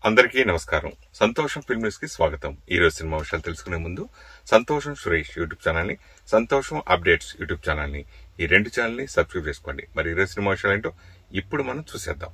అందరికీ నమస్కారం సంతోషం ఫిల్మ్ న్యూస్ కి స్వాగతం ఈ రోజు సినిమా విషయాలు తెలుసుకునే ముందు సంతోషం సురేష్ యూట్యూబ్ ఛానల్ ని సంతోషం అప్డేట్స్ యూట్యూబ్ ఛానల్ ని ఈ రెండు ఛానల్ ని సబ్స్క్రైబ్ చేసుకోండి మరి ఈ రోజు సినిమా విషయాలు ఏంటో ఇప్పుడు మనం చూసేద్దాం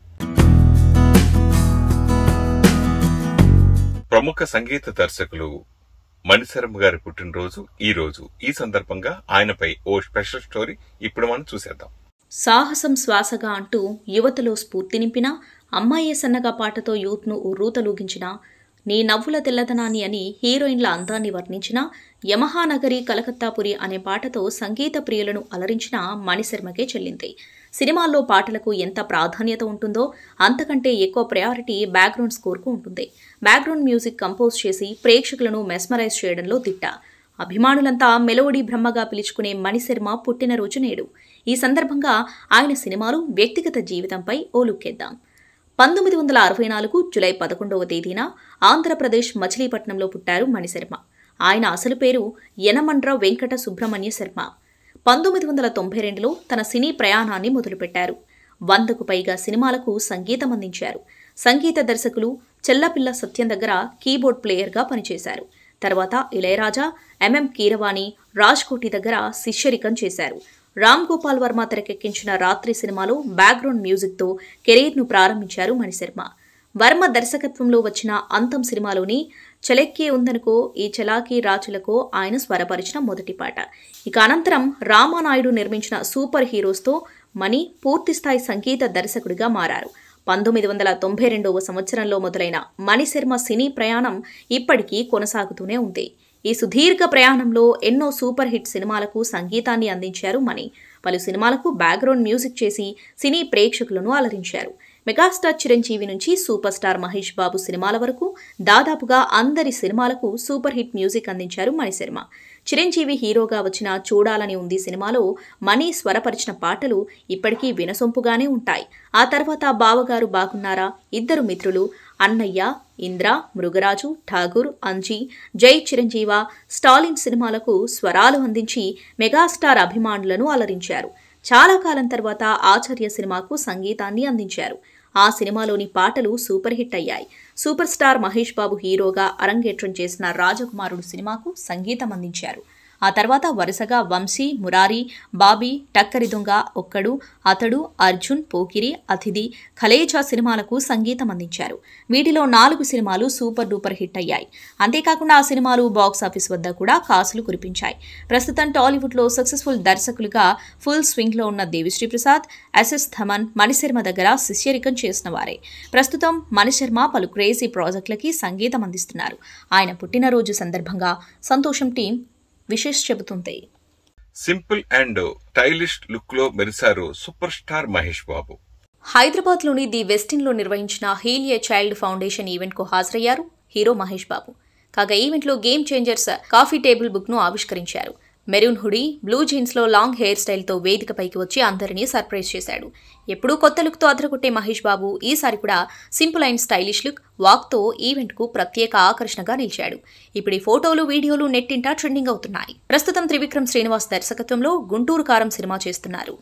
ప్రముఖ సంగీత దర్శకులు మణిశర్మ గారి పుట్టినరోజు ఈ రోజు ఈ సందర్భంగా ఆయనపై ఓ స్పెషల్ స్టోరీ ఇప్పుడు మనం చూసేద్దాం సాహసం శ్వాసగా అంటూ యువతలో స్ఫూర్తి నింపిన అమ్మాయి సన్నగా పాటతో యూత్ను ఉర్రూతలూగించిన నీ నవ్వుల తెల్లదనాన్ని అని హీరోయిన్ల అందాన్ని వర్ణించిన యమహానగరి కలకత్తాపురి అనే పాటతో సంగీత ప్రియులను అలరించిన మణిశర్మకే చెల్లింది సినిమాల్లో పాటలకు ఎంత ప్రాధాన్యత ఉంటుందో అంతకంటే ఎక్కువ ప్రయారిటీ బ్యాక్గ్రౌండ్ స్కోర్కు ఉంటుంది బ్యాక్గ్రౌండ్ మ్యూజిక్ కంపోజ్ చేసి ప్రేక్షకులను మెస్మరైజ్ చేయడంలో దిట్ట అభిమానులంతా మెలోడీ బ్రహ్మగా పిలుచుకునే మణిశర్మ పుట్టినరోజు నేడు ఈ సందర్భంగా ఆయన సినిమాలు వ్యక్తిగత జీవితంపై ఓ లుక్కేద్దాం పంతొమ్మిది వందల అరవై నాలుగు జులై పదకొండవ తేదీన ఆంధ్రప్రదేశ్ మచిలీపట్నంలో పుట్టారు మణిశర్మ ఆయన అసలు పేరు యనమండ్ర వెంకట సుబ్రహ్మణ్య శర్మ పంతొమ్మిది వందల తొంభై రెండులో తన సినీ ప్రయాణాన్ని మొదలుపెట్టారు వందకు పైగా సినిమాలకు సంగీతం అందించారు సంగీత దర్శకులు చెల్లపిల్ల సత్యం దగ్గర కీబోర్డ్ ప్లేయర్గా పనిచేశారు తర్వాత ఇళయరాజా ఎంఎం కీరవాణి రాజ్కోటి దగ్గర శిష్యరికం చేశారు రామ్ గోపాల్ వర్మ తెరకెక్కించిన రాత్రి సినిమాలో బ్యాక్గ్రౌండ్ మ్యూజిక్తో కెరీర్ను ప్రారంభించారు మణిశర్మ వర్మ దర్శకత్వంలో వచ్చిన అంతం సినిమాలోని చలెక్కే ఉందనుకో ఈ చలాకీ రాచులకో ఆయన స్వరపరిచిన మొదటి పాట ఇక అనంతరం రామానాయుడు నిర్మించిన సూపర్ హీరోస్తో మణి పూర్తిస్థాయి సంగీత దర్శకుడిగా మారారు పంతొమ్మిది వందల తొంభై రెండవ సంవత్సరంలో మొదలైన మణిశర్మ సినీ ప్రయాణం ఇప్పటికీ కొనసాగుతూనే ఉంది ఈ సుదీర్ఘ ప్రయాణంలో ఎన్నో సూపర్ హిట్ సినిమాలకు సంగీతాన్ని అందించారు మణి పలు సినిమాలకు బ్యాక్గ్రౌండ్ మ్యూజిక్ చేసి సినీ ప్రేక్షకులను అలరించారు మెగాస్టార్ చిరంజీవి నుంచి సూపర్ స్టార్ మహేష్ బాబు సినిమాల వరకు దాదాపుగా అందరి సినిమాలకు సూపర్ హిట్ మ్యూజిక్ అందించారు మణిశర్మ చిరంజీవి హీరోగా వచ్చిన చూడాలని ఉంది సినిమాలో మణి స్వరపరిచిన పాటలు ఇప్పటికీ వినసొంపుగానే ఉంటాయి ఆ తర్వాత బావగారు బాగున్నారా ఇద్దరు మిత్రులు అన్నయ్య ఇంద్ర మృగరాజు ఠాగూర్ అంజీ జై చిరంజీవ స్టాలిన్ సినిమాలకు స్వరాలు అందించి మెగాస్టార్ అభిమానులను అలరించారు చాలా కాలం తర్వాత ఆచార్య సినిమాకు సంగీతాన్ని అందించారు ఆ సినిమాలోని పాటలు సూపర్ హిట్ అయ్యాయి సూపర్ స్టార్ మహేష్ బాబు హీరోగా అరంగేట్రం చేసిన రాజకుమారుడు సినిమాకు సంగీతం అందించారు ఆ తర్వాత వరుసగా వంశీ మురారి బాబీ టక్కరి దొంగ ఒక్కడు అతడు అర్జున్ పోకిరి అతిథి ఖలేజా సినిమాలకు సంగీతం అందించారు వీటిలో నాలుగు సినిమాలు సూపర్ డూపర్ హిట్ అయ్యాయి అంతేకాకుండా ఆ సినిమాలు బాక్స్ ఆఫీస్ వద్ద కూడా కాసులు కురిపించాయి ప్రస్తుతం టాలీవుడ్లో సక్సెస్ఫుల్ దర్శకులుగా ఫుల్ స్వింగ్లో ఉన్న దేవిశ్రీ ప్రసాద్ ఎస్ఎస్ థమన్ మణిశర్మ దగ్గర శిష్యరికం చేసిన వారే ప్రస్తుతం మణిశర్మ పలు క్రేజీ ప్రాజెక్టులకి సంగీతం అందిస్తున్నారు ఆయన పుట్టినరోజు సందర్భంగా సంతోషం టీం విశేష్ చెబుతుంది సింపుల్ అండ్ స్టైలిష్ లుక్ లో మెరిశారు సూపర్ స్టార్ మహేష్ బాబు హైదరాబాద్లోని ది వెస్టిన్లో నిర్వహించిన హీల్ ఏ చైల్డ్ ఫౌండేషన్ ఈవెంట్కు హాజరయ్యారు హీరో మహేష్ బాబు కాగా ఈవెంట్లో గేమ్ చేంజర్స్ కాఫీ టేబుల్ బుక్ను ఆవిష్కరించారు మెరూన్ హుడీ బ్లూ జీన్స్లో లాంగ్ హెయిర్ స్టైల్తో వేదికపైకి వచ్చి అందరినీ సర్ప్రైజ్ చేశాడు ఎప్పుడూ కొత్త లుక్తో అదరగొట్టే మహేష్ బాబు ఈసారి కూడా సింపుల్ అండ్ స్టైలిష్ లుక్ వాక్తో ఈవెంట్కు ప్రత్యేక ఆకర్షణగా నిలిచాడు ఇప్పుడు ఈ ఫోటోలు వీడియోలు నెట్టింటా ట్రెండింగ్ అవుతున్నాయి ప్రస్తుతం త్రివిక్రమ్ శ్రీనివాస్ దర్శకత్వంలో గుంటూరు కారం సినిమా చేస్తున్నారు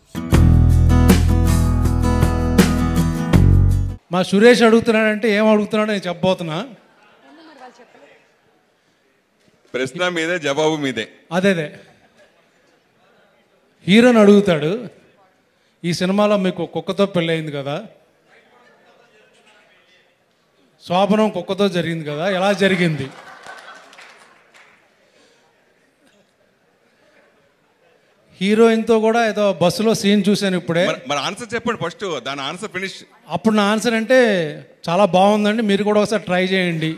మా సురేష్ అడుగుతున్నాడంటే ఏం అడుగుతున్నాడో నేను చెప్పబోతున్నా ప్రశ్న మీదే జవాబు మీదే అదే అదే హీరోని అడుగుతాడు ఈ సినిమాలో మీకు కుక్కతో పెళ్ళయింది కదా శోభనం కుక్కతో జరిగింది కదా ఎలా జరిగింది హీరోయిన్తో కూడా ఏదో బస్సులో సీన్ చూశాను ఇప్పుడే మరి- మరి ఆన్సర్ చెప్పండి ఫస్ట్ దాని ఆన్సర్ ఫినిష్ అప్పుడు నా ఆన్సర్ అంటే చాలా బాగుందండి మీరు కూడా ఒకసారి ట్రై చేయండి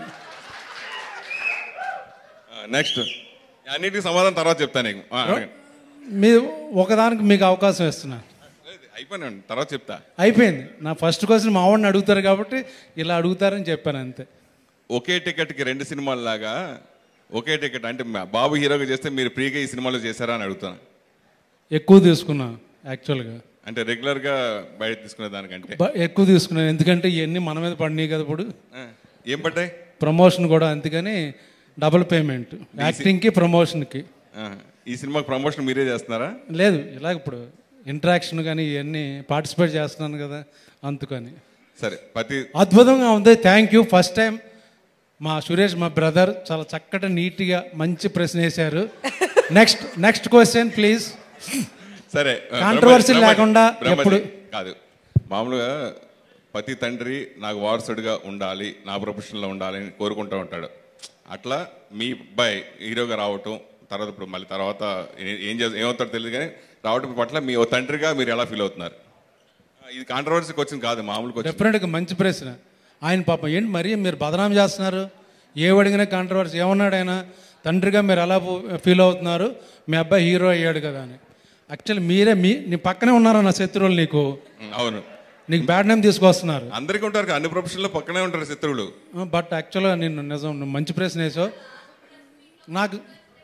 నెక్స్ట్ అన్నిటికీ సమాధానం తర్వాత చెప్తాను నీకు ఆ, అడగండి. మీరు ఒకదానికి మీకు అవకాశం ఇస్తున్నా లేదు, అయిపోయినాను తర్వాత చెప్తా అయిపోయింది నా ఫస్ట్ క్వశ్చన్ మా వాడిని అడుగుతారు కాబట్టి ఇలా అడుగుతారని చెప్పాను అంతే ఒకే టికెట్కి రెండు సినిమాల లాగా ఒకే టికెట్ అంటే మా బాబు హీరోగా చేస్తే మీరు ఫ్రీగా ఈ సినిమాలో చేశారా అని అడుగుతాను ఎక్కువ తీసుకున్నా యాక్చువల్గా అంటే రెగ్యులర్గా బయట తీసుకునే దానికంటే బ- ఎక్కువ తీసుకున్నాను ఎందుకంటే ఇవన్నీ మన మీద పడినాయి కదా ఇప్పుడు ఆ, ఏం పడ్డాయి ప్రమోషన్ కూడా అందుకని డబుల్ పేమెంట్ యాక్టింగ్కి ప్రమోషన్కి ఆ, ఈ సినిమాకి ప్రమోషన్ మీరే చేస్తున్నారా లేదు ఇలా ఇప్పుడు ఇంటరాక్షన్ కానీ ఇవన్నీ పార్టిసిపేట్ చేస్తున్నాను కదా అందుకని సరే ప్రతి అద్భుతంగా ఉంది థ్యాంక్ యూ ఫస్ట్ టైం మా సురేష్ మా బ్రదర్ చాలా చక్కటి నీట్గా మంచి ప్రశ్న వేశారు నెక్స్ట్ నెక్స్ట్ క్వశ్చన్ ప్లీజ్ సరే Controversy బ్రహ్మజీ, లేకుండా బ్రహ్మజీ, ఎప్పుడు- కాదు మామూలుగా ప్రతి తండ్రి నాకు వారసుడిగా ఉండాలి నా ప్రొఫెషన్లో ఉండాలి అని కోరుకుంటూ ఉంటాడు అట్లా మీ అబ్బాయి హీరోగా రావటం తర్వాత ఇప్పుడు మళ్ళీ తర్వాత ఏ- ఏం చేస్తా ఏమవుతాడో తెలియదు కానీ రావటం పట్ల మీ ఓ తండ్రిగా మీరు ఎలా ఫీల్ అవుతున్నారు ఇది కాంట్రవర్సీకి వచ్చింది కాదు మామూలుగా వచ్చింది డెఫినెట్గా మంచి ప్రశ్న ఆయన పాపం ఏంటి మరీ మీరు బదనాం చేస్తున్నారు ఏ అడిగినా కాంట్రవర్సీ ఏమన్నాడు ఆయన తండ్రిగా మీరు ఎలా ఫీల్ అవుతున్నారు మీ అబ్బాయి హీరో అయ్యాడు కదా అని యాక్చువల్లీ మీరే మీ నీ పక్కనే ఉన్నారా నా శత్రువులు నీకు అవును నీకు బ్యాడ్ నేమ్ తీసుకొస్తున్నారు అందరికీ ఉంటారు కదా, అన్ని ప్రొఫెషన్లో పక్కనే ఉంటారు శత్రువులు బట్ యాక్చువల్గా నేను నిజం నువ్వు మంచి ప్రశ్న వేసావు నాకు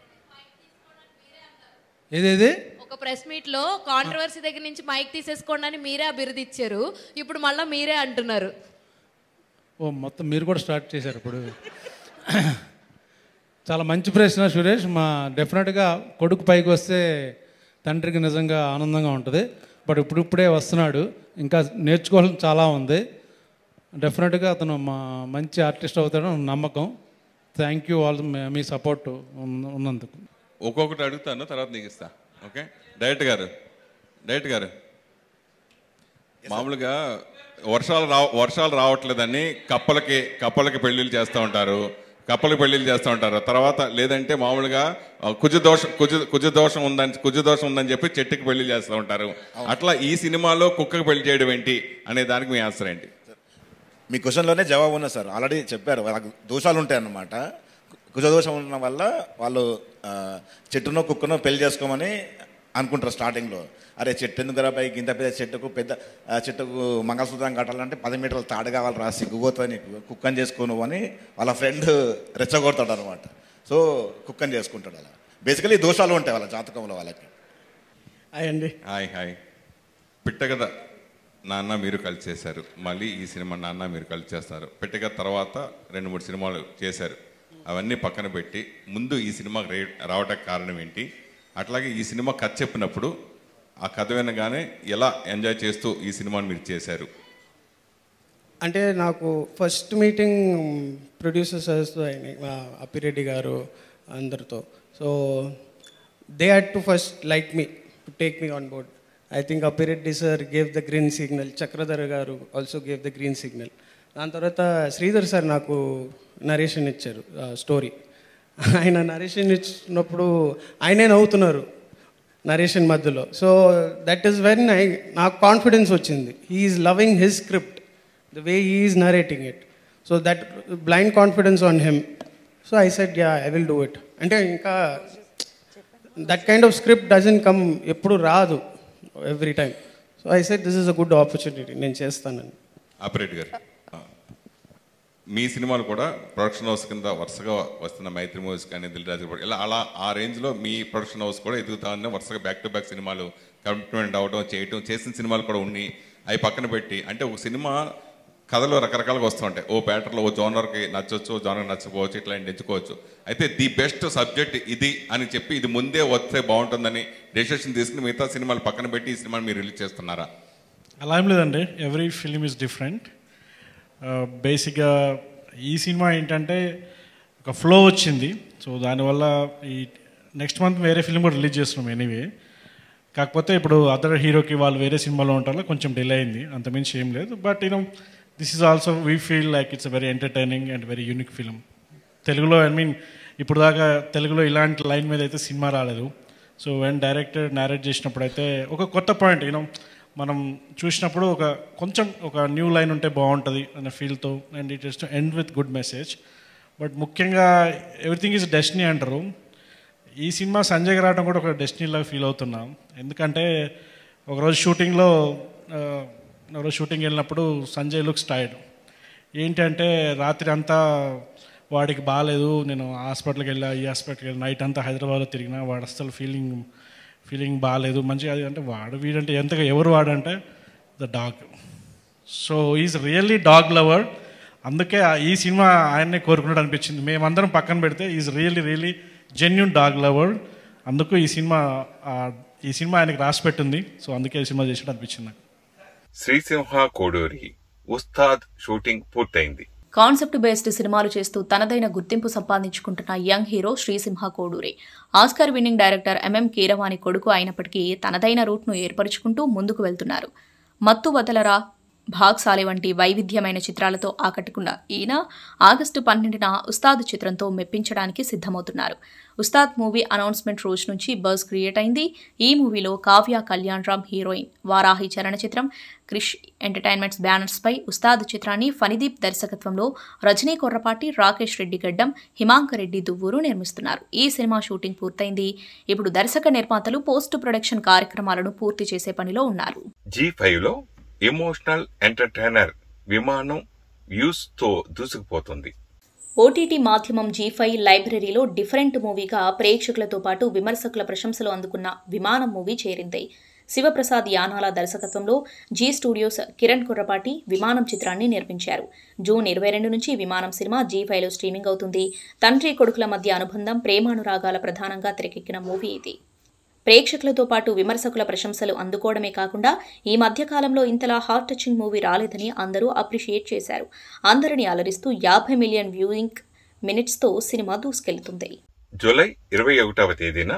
ఏదేది ఒక ప్రెస్ మీట్ లో కాంట్రవర్సీ దగ్గర నుంచి మైక్ తీసేసుకోండి అని మీరే అభివృద్ధి ఇచ్చారు ఇప్పుడు మళ్ళీ మీరే అంటున్నారు ఓ మొత్తం మీరు కూడా స్టార్ట్ చేశారు ఇప్పుడు చాలా మంచి ప్రశ్న సురేష్ మా డెఫినెట్గా కొడుకు పైకి వస్తే తండ్రికి నిజంగా ఆనందంగా ఉంటుంది బట్ ఇప్పుడిప్పుడే వస్తున్నాడు ఇంకా నేర్చుకోవాల్సిన చాలా ఉంది డెఫినెట్గా అతను మా మంచి ఆర్టిస్ట్ అవుతాడని నమ్మకం థ్యాంక్ యూ ఆల్ మీ సపోర్ట్ ఉన్నందుకు ఒక్కొక్కటి అడుగుతాను తర్వాత నీకు ఇస్తా ఓకే డైరెక్ట్ గారు డైరెక్ట్ గారు మామూలుగా వర్షాలు రా వర్షాలు రావట్లేదని కప్పలకి కప్పలకి పెళ్లిళ్ళు చేస్తూ ఉంటారు కప్పలకి పెళ్లిళ్ళు చేస్తూ ఉంటారు తర్వాత లేదంటే మామూలుగా ఆ, కుజ దోషం కుజ కుజ దోషం ఉందని కుజ దోషం ఉందని చెప్పి చెట్టుకి పెళ్లి చేస్తూ ఉంటారు అట్లా ఈ సినిమాలో కుక్కకి పెళ్లి చేయడం ఏంటి అనే దానికి మీ ఆన్సర్ ఏంటి మీ క్వశ్చన్లోనే జవాబు ఉన్నది సార్ ఆల్రెడీ చెప్పారు వాళ్ళకి దోషాలు ఉంటాయి అన్నమాట కుజదోషం ఉన్న వల్ల వాళ్ళు ఆ, చెట్టునో కుక్కనో పెళ్లి చేసుకోమని అనుకుంటారు స్టార్టింగ్లో అరే చెట్టు ఎందుకు పైకి ఇంత పెద్ద చెట్టుకు పెద్ద ఆ, చెట్టుకు మంగళసూత్రం కట్టాలంటే పది మీటర్ల తాడు కావాలి రా సిగ్గుపోతుంది నీకు కుక్కని చేసుకోను అని వాళ్ళ ఫ్రెండ్ రెచ్చగొడతాడు అనమాట సో కుక్కని చేసుకుంటాడు అలా బేసికలీ దోషాలు ఉంటాయి వాళ్ళ జాతకంలో వాళ్ళకి అయ్యండి హాయ్ హాయ్ పిట్టగద నాన్న మీరు కలిసి చేశారు మళ్ళీ ఈ సినిమా నాన్న మీరు కలిసి చేస్తారు పిట్టగద తర్వాత రెండు మూడు సినిమాలు చేశారు అవన్నీ పక్కన పెట్టి ముందు ఈ సినిమా రే రావడానికి కారణం ఏంటి అట్లాగే ఈ సినిమా కథ చెప్పినప్పుడు ఆ కథ వినగానే ఎలా ఎంజాయ్ చేస్తూ ఈ సినిమాని మీరు చేశారు అంటే నాకు ఫస్ట్ మీటింగ్ ప్రొడ్యూసర్స్తో అయినాయి మా అప్పిరెడ్డి గారు అందరితో so they had to first like me to take me on board I think Appireddy sir gave the green signal Chakradhar గారు also gave the green signal దాని తర్వాత శ్రీధర్ సార్ నాకు నరేషన్ ఇచ్చారు స్టోరీ ఆయన నరేషన్ ఇచ్చినప్పుడు ఆయనే నవ్వుతున్నారు నరేషన్ మధ్యలో so that is when I నాకు కాన్ఫిడెన్స్ వచ్చింది he's loving his script the way he's narrating it so that blind confidence on him so I set ya I will do it అంటే ఇంకా that kind of script doesn't come ఎప్పుడు రాదు every time so I set this is a good opportunity నేను చేస్తానని operate గారు మీ సినిమాలు కూడా production house కింద వరుసగా వస్తున్న మైత్రి మూవీస్ కానీ దిల్ రాజు ఇలా అలా ఆ రేంజ్లో మీ ప్రొడక్షన్ హౌస్ కూడా ఎదుగుతా ఉన్న వరుసగా బ్యాక్ టు బ్యాక్ సినిమాలు కమిట్మెంట్ అవ్వడం చేయటం చేసిన సినిమాలు కూడా ఉన్నాయి అవి పక్కన పెట్టి అంటే ఒక సినిమా కథలు రకరకాలుగా వస్తూ ఉంటాయి ఓ ప్యాటర్లో ఓ జోనర్కి నచ్చొచ్చు ఓ జోనర్ నచ్చకపోవచ్చు ఇట్లాంటి ఎంచుకోవచ్చు అయితే ది బెస్ట్ సబ్జెక్ట్ ఇది అని చెప్పి ఇది ముందే వస్తే బాగుంటుందని డెసిషన్ తీసుకుని మిగతా సినిమాలు పక్కన పెట్టి ఈ సినిమాని మీరు రిలీజ్ చేస్తున్నారా అలా ఏం లేదండి ఎవ్రీ ఫిలిం ఇస్ డిఫరెంట్ బేసిక్గా ఈ సినిమా ఏంటంటే ఒక ఫ్లో వచ్చింది సో దానివల్ల ఈ నెక్స్ట్ మంత్ వేరే ఫిలిం కూడా రిలీజ్ చేస్తున్నాం ఎనీవే కాకపోతే ఇప్పుడు అదర్ హీరోకి వాళ్ళు వేరే సినిమాలో ఉంటారో కొంచెం డిలే అయింది అంతమించి ఏం లేదు but you know this is also we feel like it's very entertaining and very unique film తెలుగులో ఐ మీన్ ఇప్పుడు దాకా తెలుగులో ఇలాంటి లైన్ మీద అయితే సినిమా రాలేదు సో వెన్ డైరెక్టర్ నేరేట్ చేసినప్పుడు అయితే ఒక కొత్త పాయింట్ యూనో మనం చూసినప్పుడు ఒక కొంచెం ఒక న్యూ లైన్ ఉంటే బాగుంటుంది అనే ఫీల్తో and it is to end with good message but ముఖ్యంగా ఎవ్రీథింగ్ ఈజ్ డెస్టినీ అంటారు ఈ సినిమా సంజయ్ రావడం కూడా ఒక డెస్టినీ లాగా ఫీల్ అవుతున్నాం ఎందుకంటే ఒకరోజు షూటింగ్లో ఆ, ఒకరోజు షూటింగ్ వెళ్ళినప్పుడు సంజయ్ లుక్స్ టైర్డ్ ఏంటంటే రాత్రి అంతా వాడికి బాగాలేదు నేను హాస్పిటల్కి వెళ్ళా ఈ హాస్పిటల్కి వెళ్ళి నైట్ అంతా హైదరాబాద్లో తిరిగినా వాడు అసలు ఫీలింగ్ ఫీలింగ్ బాగాలేదు మంచిగా అది అంటే వాడు వీడంటే ఎంతగా ఎవరు వాడంటే the dog so is really dog lover అందుకే ఆ- ఈ సినిమా ఆయన్నే కోరుకున్నాడు అనిపించింది మేమందరం పక్కన పెడితే is really really genuine dog lover అందుకు ఈ సినిమా ఆ, ఈ సినిమా ఆయనకి రాసి పెట్టింది సో అందుకే ఈ సినిమా చేసినట్టు అనిపించింది నాకు శ్రీసింహ కోడూరి ఉస్తాద్ షూటింగ్ పూర్తయింది కాన్సెప్ట్ బేస్డ్ సినిమాలు చేస్తూ తనదైన గుర్తింపు సంపాదించుకుంటున్న యంగ్ హీరో శ్రీసింహ కోడూరే Oscar winning director MM Keeravani కొడుకు అయినప్పటికీ తనదైన రూట్ను ఏర్పరుచుకుంటూ ముందుకు వెళ్తున్నారు మత్తు వదలరా భాగ్సాలి వంటి వైవిధ్యమైన చిత్రాలతో ఆకట్టుకున్న ఈయన ఆగస్టు పన్నెండున ఉస్తాద్ చిత్రంతో మెప్పించడానికి సిద్ధమవుతున్నారు ఉస్తాద్ మూవీ అనౌన్స్మెంట్ రోజు నుంచి బజ్ క్రియేట్ అయింది ఈ మూవీలో కావ్య కళ్యాణ్ రామ్ హీరోయిన్ వారాహి చలన చిత్రం క్రిష్ ఎంటర్టైన్మెంట్స్ బ్యానర్స్ పై ఉస్తాద్ చిత్రాన్ని ఫణిదీప్ దర్శకత్వంలో రజనీ కొర్రపాటి రాకేష్ రెడ్డి గడ్డం హిమాంక రెడ్డి దువ్వూరు నిర్మిస్తున్నారు ఈ సినిమా షూటింగ్ పూర్తయింది ఇప్పుడు దర్శక నిర్మాతలు పోస్ట్ ప్రొడక్షన్ కార్యక్రమాలను పూర్తి చేసే పనిలో ఉన్నారు జీ ఫైవ్ లో ఎమోషనల్ ఎంటర్టైనర్ విమానం వ్యూస్ తో దూసుకుపోతుంది ఓటీటీ మాధ్యమం జీ ఫైవ్ లైబ్రరీలో డిఫరెంట్ మూవీగా ప్రేక్షకులతో పాటు విమర్శకుల ప్రశంసలు అందుకున్న విమానం మూవీ చేరింది శివప్రసాద్ యానాల దర్శకత్వంలో జీ స్టూడియోస్ కిరణ్ కుర్రపాటి విమానం చిత్రాన్ని నిర్మించారు జూన్ ఇరవై రెండు నుంచి విమానం సినిమా జీ ఫైవ్లో స్ట్రీమింగ్ అవుతుంది తండ్రి కొడుకుల మధ్య అనుబంధం ప్రేమానురాగాల ప్రధానంగా తెరకెక్కిన మూవీ ఇది ప్రేక్షకులతో పాటు విమర్శకుల ప్రశంసలు అందుకోవడమే కాకుండా ఈ మధ్య కాలంలో ఇంతలా హార్ట్ టచింగ్ మూవీ రాలేదని అందరూ అప్రిషియేట్ చేశారు అందరిని అలరిస్తూ యాభై మిలియన్ వ్యూయింగ్ మినిట్స్తో సినిమా దూసుకెళ్తుంది జూలై ఇరవై ఒకటవ తేదీన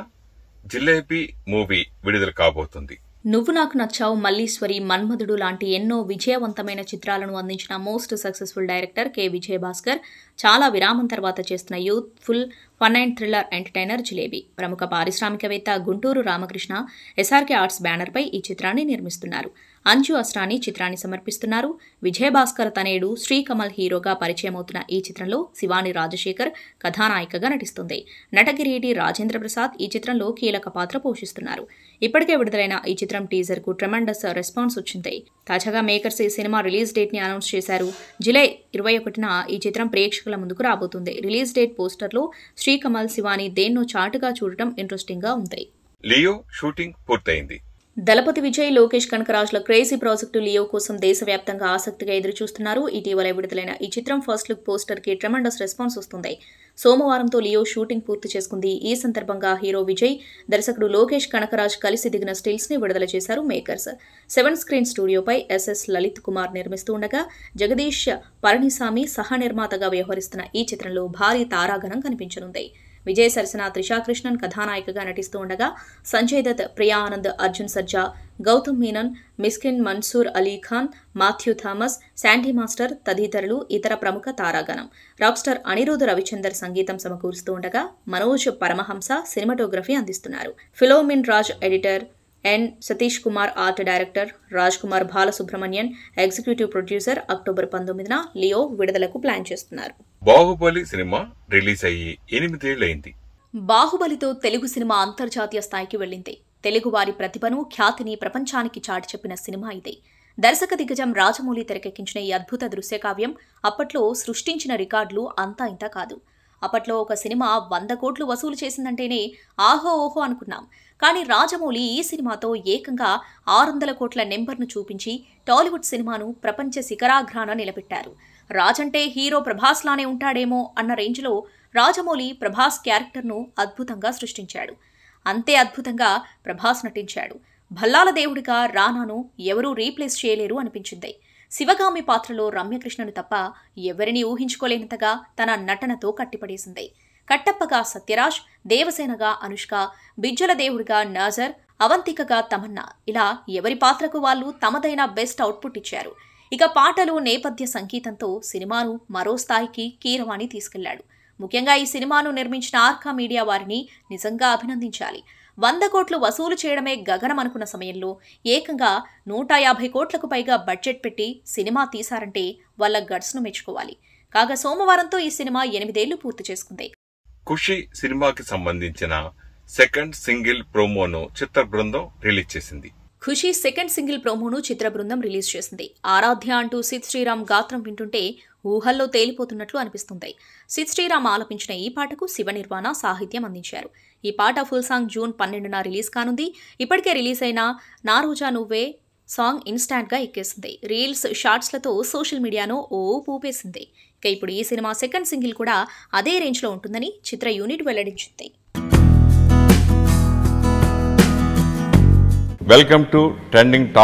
జిలేబీ మూవీ విడుదల కాబోతుంది నువ్వు నాకు నచ్చావు మల్లీశ్వరి మన్మధుడు లాంటి ఎన్నో విజయవంతమైన చిత్రాలను అందించిన most successful director K Vijaya Bhaskar చాలా విరామం తర్వాత చేస్తున్న యూత్ఫుల్ fun and thriller entertainer Jilebi ప్రముఖ పారిశ్రామికవేత్త గుంటూరు రామకృష్ణ ఎస్ఆర్కే ఆర్ట్స్ బ్యానర్పై ఈ చిత్రాన్ని నిర్మిస్తున్నారు అంజు అస్రాని చిత్రాన్ని సమర్పిస్తున్నారు విజయభాస్కర్ తనేడు శ్రీకమల్ హీరోగా పరిచయమవుతున్న ఈ చిత్రంలో శివాని రాజశేఖర్ కథానాయికగా నటిస్తుంది నటగిరీటి రాజేంద్ర ప్రసాద్ ఈ చిత్రంలో కీలక పాత్ర పోషిస్తున్నారు ఇప్పటికే విడుదలైన ఈ చిత్రం టీజర్ కు ట్రెమండస్ రెస్పాన్స్ వచ్చింది తాజాగా మేకర్స్ ఈ సినిమా రిలీజ్ డేట్ ని అనౌన్స్ చేశారు జూలై ఇరవై ఒకటిన ఈ చిత్రం ప్రేక్షకుల ముందుకు రాబోతుంది రిలీజ్ డేట్ పోస్టర్లో శ్రీకమల్ శివాని దేన్నో చాటుగా చూడటం ఇంట్రెస్టింగ్ గా ఉంది లియో షూటింగ్ పూర్తయింది దళపతి విజయ్ లోకేష్ కనకరాజుల క్రేజీ ప్రాజెక్టు లియో కోసం దేశవ్యాప్తంగా ఆసక్తిగా ఎదురుచూస్తున్నారు ఇటీవల విడుదలైన ఈ చిత్రం ఫస్ట్ లుక్ పోస్టర్ కి ట్రెమండస్ రెస్పాన్స్ వస్తుంది సోమవారంతో లియో షూటింగ్ పూర్తి చేసుకుంది ఈ సందర్భంగా హీరో విజయ్ దర్శకుడు లోకేష్ కనకరాజ్ కలిసి దిగిన స్టిల్స్ ని విడుదల చేశారు మేకర్స్ సెవెన్ స్క్రీన్ స్టూడియోపై ఎస్ఎస్ లలిత్ కుమార్ నిర్మిస్తూ ఉండగా జగదీష్ పళనిసామి సహ నిర్మాతగా వ్యవహరిస్తున్న ఈ చిత్రంలో భారీ తారాగణం కనిపించనుంది విజయ్ సరసన త్రిషా కృష్ణన్ కథానాయికగా నటిస్తూ ఉండగా సంజయ్ దత్ ప్రియా ఆనంద్ అర్జున్ సర్జా గౌతమ్ మీనన్ మిస్కిన్ మన్సూర్ అలీ ఖాన్ మాథ్యూ థామస్ శాండీ మాస్టర్ తదితరులు ఇతర ప్రముఖ తారాగణం రాక్ స్టార్ అనిరుద్ రవిచందర్ సంగీతం సమకూరుస్తూ ఉండగా మనోజ్ పరమహంస సినిమాటోగ్రఫీ అందిస్తున్నారు Philomin Raj editor N Sathish Kumar art director Raj Kumar Balasubramanian executive producer October పంతొమ్మిదిన లియో విడుదలకు ప్లాన్ చేస్తున్నారు బాహుబలి సినిమా రిలీజ్ అయ్యి ఎనిమిదేళ్లైంది బాహుబలితో తెలుగు సినిమా అంతర్జాతీయ స్థాయికి వెళ్ళింది తెలుగు వారి ప్రతిభను ఖ్యాతిని ప్రపంచానికి చాటి చెప్పిన సినిమా ఇది దర్శక దిగ్గజం రాజమౌళి తెరకెక్కించిన ఈ అద్భుత దృశ్యకావ్యం అప్పట్లో సృష్టించిన రికార్డులు అంతా ఇంత కాదు అప్పట్లో ఒక సినిమా వంద కోట్లు వసూలు చేసిందంటేనే ఆహో ఓహో అనుకున్నాం కానీ రాజమౌళి ఈ సినిమాతో ఏకంగా ఆరు వందల కోట్ల నెంబర్ను చూపించి టాలీవుడ్ సినిమాను ప్రపంచ శిఖరాగ్రాన నిలబెట్టారు రాజంటే హీరో ప్రభాస్లానే ఉంటాడేమో అన్న రేంజ్లో రాజమౌళి ప్రభాస్ క్యారెక్టర్ను అద్భుతంగా సృష్టించాడు అంతే అద్భుతంగా ప్రభాస్ నటించాడు భల్లాల దేవుడిగా రానాను ఎవరూ రీప్లేస్ చేయలేరు అనిపించింది శివగామి పాత్రలో రమ్యకృష్ణను తప్ప ఎవరిని ఊహించుకోలేనంతగా తన నటనతో కట్టిపడేసింది కట్టప్పగా సత్యరాజ్ దేవసేనగా అనుష్క బిజ్జల దేవుడిగా నాజర్ అవంతికగా తమన్నా ఇలా ఎవరి పాత్రకు వాళ్ళు తమదైన బెస్ట్ అవుట్పుట్ ఇచ్చారు ఇక పాటలు నేపథ్య సంగీతంతో సినిమాను మరో స్థాయికి కీరవాణి తీసుకెళ్లాడు ముఖ్యంగా ఈ సినిమాను నిర్మించిన ఆర్కా మీడియా వారిని నిజంగా అభినందించాలి వంద కోట్లు వసూలు చేయడమే గగనం అనుకున్న సమయంలో ఏకంగా నూట యాభై కోట్లకు పైగా బడ్జెట్ పెట్టి సినిమా తీశారంటే వాళ్ళ గడ్స్ను మెచ్చుకోవాలి కాగా సోమవారంతో ఈ సినిమా ఎనిమిదేళ్లు పూర్తి చేసుకుంది ఖుషి సినిమాకి సంబంధించిన సెకండ్ సింగిల్ ప్రోమోను చిత్ర బృందం రిలీజ్ చేసింది ఖుషి సెకండ్ సింగిల్ ప్రోమోను చిత్ర బృందం రిలీజ్ చేసింది ఆరాధ్య అంటూ సిద్ శ్రీరామ్ గాత్రం వింటుంటే ఊహల్లో తేలిపోతున్నట్లు అనిపిస్తుంది సిద్ శ్రీరామ్ ఆలపించిన ఈ పాటకు శివ నిర్వాణ సాహిత్యం అందించారు ఈ పాట ఫుల్ సాంగ్ జూన్ పన్నెండున రిలీజ్ కానుంది ఇప్పటికే రిలీజ్ అయిన నా రోజా నువ్వే సాంగ్ ఇన్స్టాంట్ గా ఎక్కేసింది రీల్స్ షార్ట్స్లతో సోషల్ మీడియాను ఓ పూపేసింది ఇక ఇప్పుడు ఈ సినిమా సెకండ్ సింగిల్ కూడా అదే రేంజ్ లో ఉంటుందని చిత్ర యూనిట్ వెల్లడించింది welcome to trending talk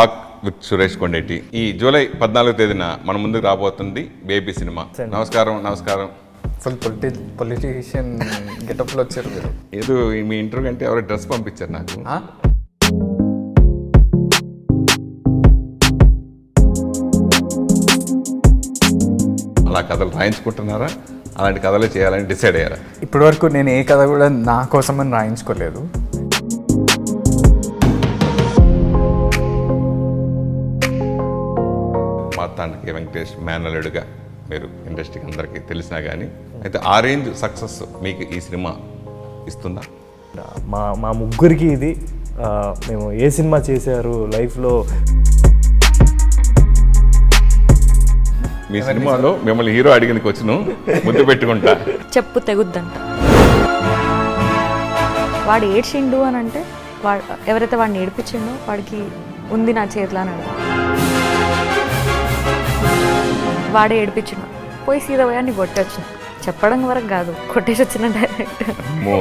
with Suresh Kondetti ఈ జూలై పద్నాలుగో తేదీన మన ముందుకు రాబోతుంది బేబీ సినిమా నమస్కారం నమస్కారం ఫుల్ పొలిటి పొలిటీషియన్ గెటప్లో వచ్చారు మీరు ఏదో మీ ఇంటర్వ్యూ అంటే ఎవరో డ్రెస్ పంపించారు నాకు ఆ? అలా కథలు రాయించుకుంటున్నారా అలాంటి కథలు చేయాలని డిసైడ్ అయ్యారా ఇప్పటివరకు నేను ఏ కథ కూడా నా కోసమని రాయించుకోలేదు మార్తాండకి వెంకటేష్ మేనలుడుగా మీరు ఇండస్ట్రీకి అందరికీ తెలిసినా కానీ అయితే ఆ రేంజ్ సక్సెస్ మీకు ఈ సినిమా ఇస్తుందా మా మా ముగ్గురికి ఇది ఆ, మేము ఏ సినిమా చేశారు లైఫ్లో మీ సినిమాలో మిమ్మల్ని హీరో అడిగిన వచ్చిన ముద్దు పెట్టుకుంటా చెప్పు తెగుద్దంట వాడు ఏడ్చిండు అని అంటే వాడు ఎవరైతే వాడిని ఏడిపించిండో వాడికి ఉంది నా చేతిలో అని అర్థం వాడే ఏడిపించిండు పోయి సీదా పోయి అని కొట్టొచ్చిన చెప్పడం వరకు కాదు కొట్టేసి వచ్చిన డైరెక్ట్ అమ్మో.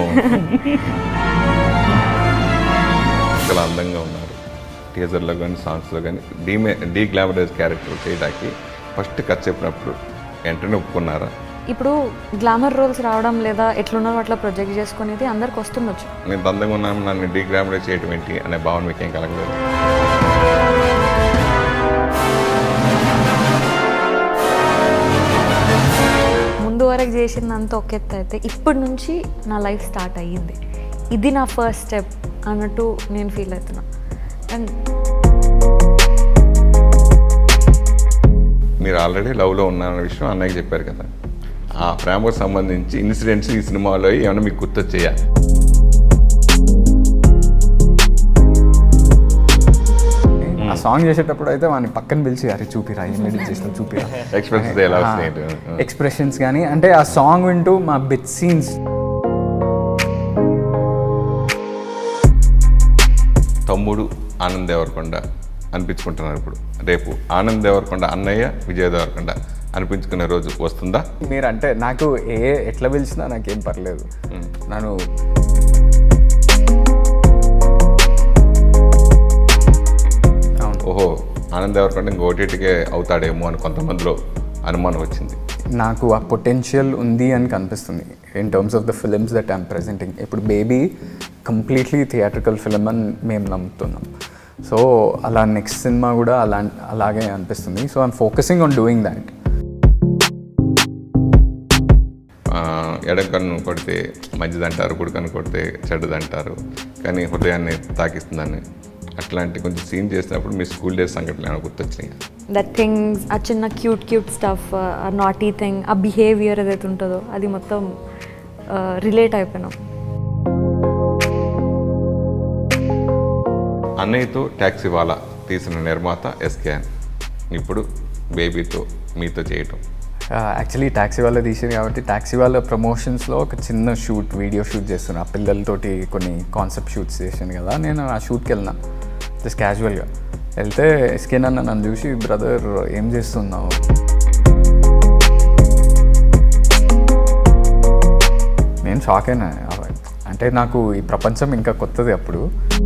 చాలా అందంగా ఉన్నారు టీజర్లో కానీ సాంగ్స్లో కానీ డీమే డీ గ్లామరైజ్ క్యారెక్టర్ చేయడానికి ఫస్ట్ కథ చెప్పినప్పుడు వెంటనే ఒప్పుకున్నారా ఇప్పుడు గ్లామర్ రోల్స్ రావడం లేదా ఎట్లున్నారో అట్లా ప్రొజెక్ట్ చేసుకునేది అందరికి వస్తుండొచ్చు నేను అందంగా ఉన్నాను నన్ను డీ గ్లామరైజ్ చేయడం ఏంటి అనే భావన మీకు ఏం కలగలేదు ముందు వరకు చేసిందంత ఒక ఎత్తు అయితే ఇప్పటి నుంచి నా లైఫ్ స్టార్ట్ అయ్యింది ఇది నా ఫస్ట్ స్టెప్ అన్నట్టు నేను ఫీల్ అవుతున్నా అండ్ మీరు ఆల్రెడీ లవ్లో ఉన్నారన్న విషయం అన్నయ్యకి చెప్పారు కదా ఆ ప్రేమకు సంబంధించి ఇన్సిడెంట్స్ ఈ సినిమాలో ఏమైనా మీకు గుర్తొచ్చేయా ఆ సాంగ్ చేసేటప్పుడు అయితే వాడిని పక్కన పిలిచి అరే చూపిరా ఏం ఎడిట్ చేసిన చూపిరా Expressions ఎలా వస్తున్నాయి ఏంటి? ఎక్స్ప్రెషన్స్ కానీ అంటే ఆ సాంగ్ వింటూ మా బిట్ సీన్స్ తమ్ముడు ఆనంద్ దేవరకొండ అనిపించుకుంటున్నారు ఇప్పుడు రేపు ఆనంద్ దేవరకొండ అన్నయ్య విజయ్ దేవరకొండ అనిపించుకునే రోజు వస్తుందా మీరు అంటే నాకు ఏ ఎట్లా పిలిచినా నాకేం పర్లేదు నన్ను అవును ఓహో ఆనంద్ దేవరకొండ ఇంకో ఓటీటీకే అవుతాడేమో అని కొంతమందిలో అనుమానం వచ్చింది నాకు ఆ పొటెన్షియల్ ఉంది అని కనిపిస్తుంది in terms of the films that I'm presenting ఇప్పుడు బేబీ కంప్లీట్లీ థియేట్రికల్ ఫిలిం అని మేము నమ్ముతున్నాం సో అలా నెక్స్ట్ సినిమా కూడా అలా అలాగే అనిపిస్తుంది so I'm focusing on doing that ఆ, ఎడం కన్ను కొడితే మంచిదంటారు కుడి కన్ను కొడితే చెడ్డదంటారు కానీ హృదయాన్ని తాకిస్తుందని అట్లాంటి కొంచెం సీన్ చేసినప్పుడు మీ స్కూల్ డేస్ సంఘటనలు ఏమైనా గుర్తొచ్చినాయి దట్ థింగ్స్ ఆ చిన్న క్యూట్ క్యూట్ స్టఫ్ ఆ నాటీ థింగ్ ఆ బిహేవియర్ ఏదైతే ఉంటుందో అది మొత్తం రిలేట్ అయిపోయినాం అన్నయ్యతో ట్యాక్సీ వాలా తీసిన నిర్మాత ఎస్కేఎన్ ఇప్పుడు బేబీతో మీతో చేయటం యాక్చువల్లీ ట్యాక్సీ వాళ్ళ తీసింది కాబట్టి ట్యాక్సీ వాళ్ళ ప్రమోషన్స్లో ఒక చిన్న షూట్ వీడియో షూట్ చేస్తున్నా ఆ పిల్లలతోటి కొన్ని కాన్సెప్ట్ షూట్స్ చేశాను కదా నేను ఆ షూట్కి వెళ్ళినా జస్ట్ క్యాజువల్గా వెళ్తే ఎస్కేన్ అన్న నన్ను చూసి బ్రదర్ ఏం చేస్తున్నావు నేను షాక్ అయినా అంటే నాకు ఈ ప్రపంచం ఇంకా కొత్తది అప్పుడు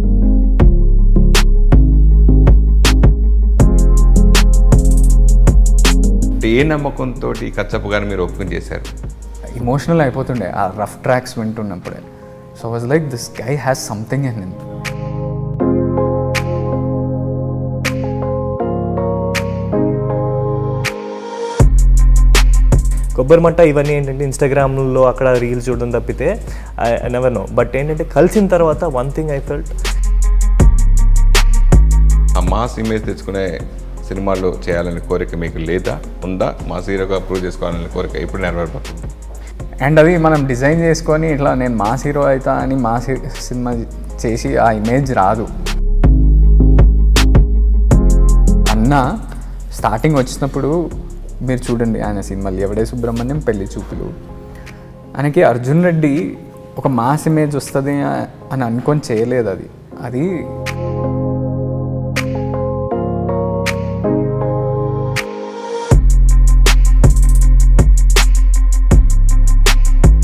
అంటే ఏ నమ్మకంతో కచ్చపు గారిని మీరు ఒప్పుకొని చేశారు ఇమోషనల్ అయిపోతుండే ఆ రఫ్ ట్రాక్స్ వింటున్నప్పుడే so was like this guy has something in him కొబ్బరి మట్ట ఇవన్నీ ఏంటంటే ఇన్స్టాగ్రామ్లో అక్కడ రీల్స్ చూడడం తప్పితే ఐ నెవర్ నో బట్ ఏంటంటే కలిసిన తర్వాత వన్ థింగ్ ఐ ఫెల్ట్ ఆ మాస్ ఇమేజ్ తెచ్చుకునే సినిమాల్లో చేయాలనే కోరిక మీకు లేదా ఉందా మాస్ హీరోగా ప్రూవ్ చేసుకోవాలనే కోరిక ఇప్పుడు నెరవేరిపోతుంది అండ్ అది మనం డిజైన్ చేసుకొని ఇట్లా నేను మాస్ హీరో అవుతా అని మాస్ సినిమా చేసి ఆ ఇమేజ్ రాదు అన్న స్టార్టింగ్ వచ్చినప్పుడు మీరు చూడండి ఆయన సినిమాలు ఎవడే సుబ్రహ్మణ్యం పెళ్లి చూపులు ఆయనకి అర్జున్ రెడ్డి ఒక మాస్ ఇమేజ్ వస్తుంది అని అనుకొని చేయలేదు అది అది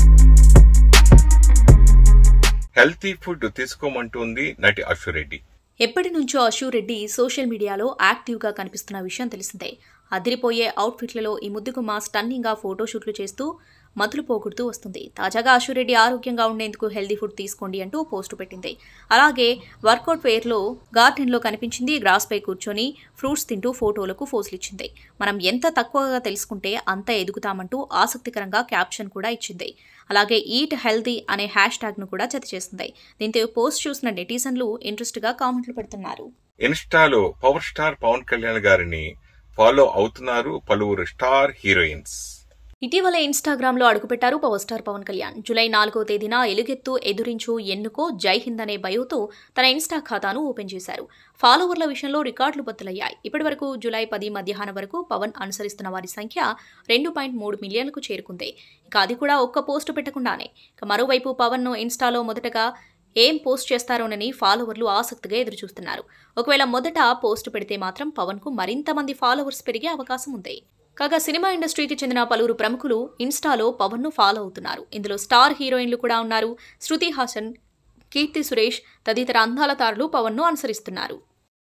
హెల్తీ ఫుడ్ తీసుకోమంటుంది నటి అశ్వరెడ్డి ఎప్పటి నుంచో అశు రెడ్డి సోషల్ మీడియాలో యాక్టివ్గా కనిపిస్తున్న విషయం తెలిసిందే అదిరిపోయే అవుట్ఫిట్లలో ఈ ముద్దుగుమ్మ స్టన్నింగ్గా ఫోటోషూట్లు చేస్తూ మతులు పోగొడుతూ వస్తుంది తాజాగా అశురెడ్డి ఆరోగ్యంగా ఉండేందుకు హెల్దీ ఫుడ్ తీసుకోండి అంటూ పోస్టు పెట్టింది అలాగే వర్కౌట్ ఫేర్లో గార్డెన్లో కనిపించింది గ్రాస్పై కూర్చొని ఫ్రూట్స్ తింటూ ఫోటోలకు ఫోజులు ఇచ్చింది మనం ఎంత తక్కువగా తెలుసుకుంటే అంత ఎదుగుతామంటూ ఆసక్తికరంగా క్యాప్షన్ కూడా ఇచ్చింది అలాగే ఈట్ హెల్దీ అనే హ్యాష్ ట్యాగ్ను కూడా జత చేసింది దీంతో ఈ పోస్ట్ చూసిన నెటిజన్లు ఇంట్రెస్ట్గా కామెంట్లు పెడుతున్నారు ఇన్స్టాలో పవర్ స్టార్ పవన్ కళ్యాణ్ గారిని ఫాలో అవుతున్నారు పలువురు స్టార్ హీరోయిన్స్ ఇటీవల ఇన్స్టాగ్రామ్లో అడుగుపెట్టారు power star Pawan Kalyan July నాలుగో తేదీన ఎలుగెత్తు ఎదురించు ఎన్నుకో జై హింద్ అనే బయోతో తన ఇన్స్టా ఖాతాను ఓపెన్ చేశారు ఫాలోవర్ల విషయంలో రికార్డులు బద్దలయ్యాయి ఇప్పటివరకు జూలై పది మధ్యాహ్నం వరకు పవన్ అనుసరిస్తున్న వారి సంఖ్య రెండు పాయింట్ మూడు మిలియన్లకు చేరుకుంది ఇక అది కూడా ఒక్క పోస్టు పెట్టకుండానే ఇక మరోవైపు పవన్ను ఇన్స్టాలో మొదటగా ఏం పోస్ట్ చేస్తారోనని ఫాలోవర్లు ఆసక్తిగా ఎదురుచూస్తున్నారు ఒకవేళ మొదట పోస్ట్ పెడితే మాత్రం పవన్కు మరింత మంది ఫాలోవర్స్ పెరిగే అవకాశం ఉంది కాగా సినిమా ఇండస్ట్రీకి చెందిన పలువురు ప్రముఖులు ఇన్స్టాలో పవన్ను ఫాలో అవుతున్నారు ఇందులో స్టార్ హీరోయిన్లు కూడా ఉన్నారు శృతి హాసన్ కీర్తి సురేష్ తదితర అందాల తారలు పవన్ను అనుసరిస్తున్నారు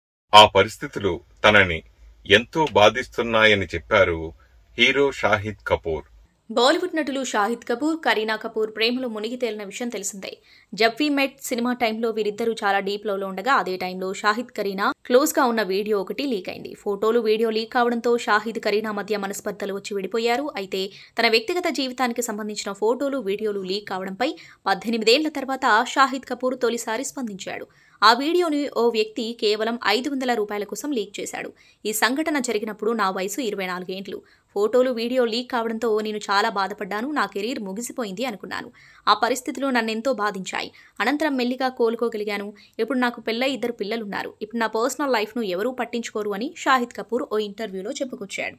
ఆ పరిస్థితులు తనని ఎంతో బాధిస్తున్నాయని చెప్పారు హీరో షాహిద్ కపూర్ బాలీవుడ్ నటులు షాహిద్ కపూర్ కరీనా కపూర్ ప్రేమలో మునిగి తేలిన విషయం తెలిసిందే జబ్ వి మెట్ సినిమా టైంలో వీరిద్దరూ చాలా డీప్ లో ఉండగా అదే టైంలో షాహిద్ కరీనా క్లోజ్ గా ఉన్న వీడియో ఒకటి లీక్ అయింది ఫోటోలు వీడియో లీక్ కావడంతో షాహిద్ కరీనా మధ్య మనస్పర్ధలు వచ్చి విడిపోయారు అయితే తన వ్యక్తిగత జీవితానికి సంబంధించిన ఫోటోలు వీడియోలు లీక్ కావడంపై పద్దెనిమిదేళ్ల తర్వాత షాహిద్ కపూర్ తొలిసారి స్పందించాడు ఆ వీడియోని ఓ వ్యక్తి కేవలం ఐదు వందల రూపాయల కోసం లీక్ చేశాడు ఈ సంఘటన జరిగినప్పుడు నా వయసు ఇరవై నాలుగేండ్లు ఫోటోలు వీడియో లీక్ కావడంతో నేను చాలా బాధపడ్డాను నా కెరీర్ ముగిసిపోయింది అనుకున్నాను ఆ పరిస్థితులు నన్నెంతో బాధించాయి అనంతరం మెల్లిగా కోలుకోగలిగాను ఇప్పుడు నాకు పెళ్ళై ఇద్దరు పిల్లలున్నారు ఇప్పుడు నా పర్సనల్ లైఫ్ను ఎవరూ పట్టించుకోరు అని షాహిద్ కపూర్ ఓ ఇంటర్వ్యూలో చెప్పుకొచ్చాడు